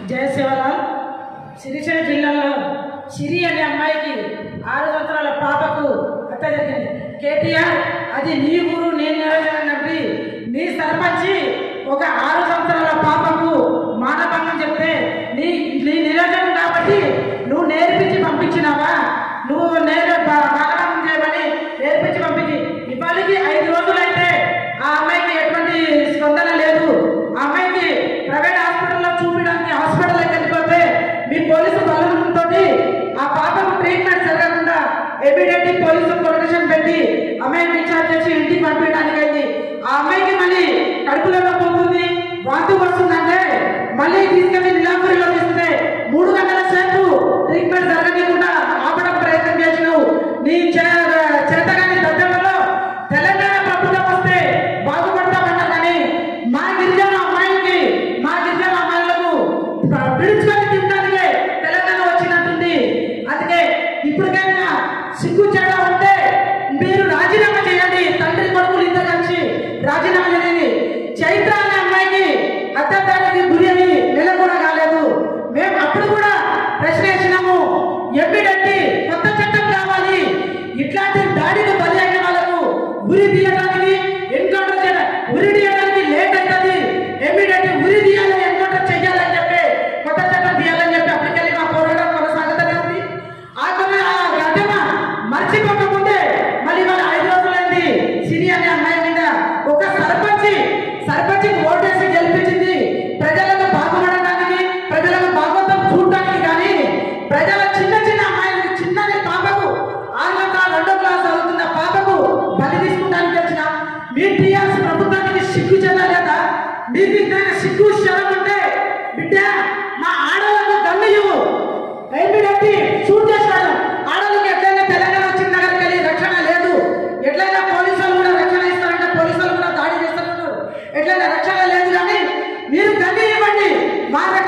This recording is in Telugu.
జయశివలాల్ సిరిసిల్ల జిల్లాలో సిరి అనే అమ్మాయికి ఆరు సంవత్సరాల పాపకు హత్య జరిగింది కేటీఆర్ అది నీ ఊరు నేను నెరవేరనప్పి నీ సర్పంచి ఒక ఆరు సంవత్సరాల పాపకు మానభంగం చెప్తే నీ నీ నిరోజనం కాబట్టి నువ్వు నేర్పించి పంపించినావా నువ్వు నేను మానభంగం చేయమని నేర్పించి పంపించి ఇవాళకి ఐదు రోజులైతే ఆ అమ్మాయికి ఎటువంటి స్పందన లేదు ఆ అమ్మాయికి ప్రైవేట్ హాస్పిటల్లో చూపించడానికి హాస్పిటల్కి వెళ్ళిపోతే మీ పోలీసు బలవంతో ఆ పాపకు ట్రీట్మెంట్ జరగకుండా ఎమిడియట్లీ పోలీసు ప్రొటెక్షన్ పెట్టి అమ్మాయిని డిశ్చార్జ్ చేసి ఇంటికి పంపించడానికి అయింది ఆ అమ్మాయికి మళ్ళీ కడుపులో పోతుంది వాంతి వస్తుందంటే మళ్ళీ తీసుకెళ్లి నిలాపురిలో తీస్తే మూడు గంటల సేపు ట్రీట్మెంట్ జరగకుండా ఆపడం ప్రయత్నం చేసినావు నీ చే- చేతగాని దద్దలలో తెలంగాణ ప్రభుత్వం వస్తే బాగుపడతామన్న కానీ మా గిరిజన అమ్మాయిలకి మా గిరిజన అమ్మాయిలకు పిలుచుకొని తినడానికే తెలంగాణ వచ్చినట్టుంది అందుకే ఇప్పటికైనా సిగ్గు చెడ ఉంటే మీరు రాజీనామా చేయండి తండ్రి కొడుకులు ఇద్దరు కలిసి రాజీనామా చేయండి చైత్ర అనే అమ్మాయికి అత్యాచారానికి గురి అని నెల కూడా కాలేదు మేము అప్పుడు కూడా ప్రశ్న వేసినాము ఎమ్మిడట్టి కొత్త చట్టం కావాలి ఇట్లాంటి దాడికి బలి అయిన వాళ్ళకు ఉరి తీయడానికి ఎన్కౌంటర్ చేయడం ఉరి తీయడానికి లేట్ అవుతుంది ఎమ్మిడట్టి ఉరి తీయాలని ఎన్కౌంటర్ చేయాలని చెప్పి కొత్త చట్టం తీయాలని చెప్పి అప్పటికెళ్ళి మా పోరాటం కొనసాగుతూనే ఉంది ఆ కొన్ని ఆ ఘటన మర్చిపోకముందే మళ్ళీ మన ఐదు రోజులైంది సిరి అనే అమ్మాయి మీద ఒక సర్పంచి సర్పంచికి ఓటేసి గెలిపించింది ప్రజలకు బాగుపడడానికి ప్రజలకు బాగోతం చూడటానికి కానీ ప్రజల చిన్న చిన్న అమ్మాయిలు చిన్నది పాపకు ఆరు వందల రెండో క్లాస్ చదువుతున్న పాపకు బలి తీసుకుంటానికి వచ్చిన మీ టీఆర్ఎస్ ప్రభుత్వానికి సిగ్గు చెందలేదా మీకు ఇంతైనా సిగ్గు శరం ఉంటే బిడ్డ మా ఆడవాళ్ళకు దమ్ము ఇవ్వు ఏమిటంటే షూట్ చేస్తాడు ఆడవాళ్ళకి ఎట్లయినా తెలంగాణ వచ్చిన దగ్గరికి వెళ్ళి రక్షణ లేదు ఎట్లయినా పోలీసు వాళ్ళు కూడా రక్షణ ఇస్తారంటే పోలీసు వాళ్ళు కూడా దాడి చేస్తున్నారు ఎట్లయినా రక్షణ లేదు కానీ మీరు గన్ని ఇవ్వండి మా రక్షణ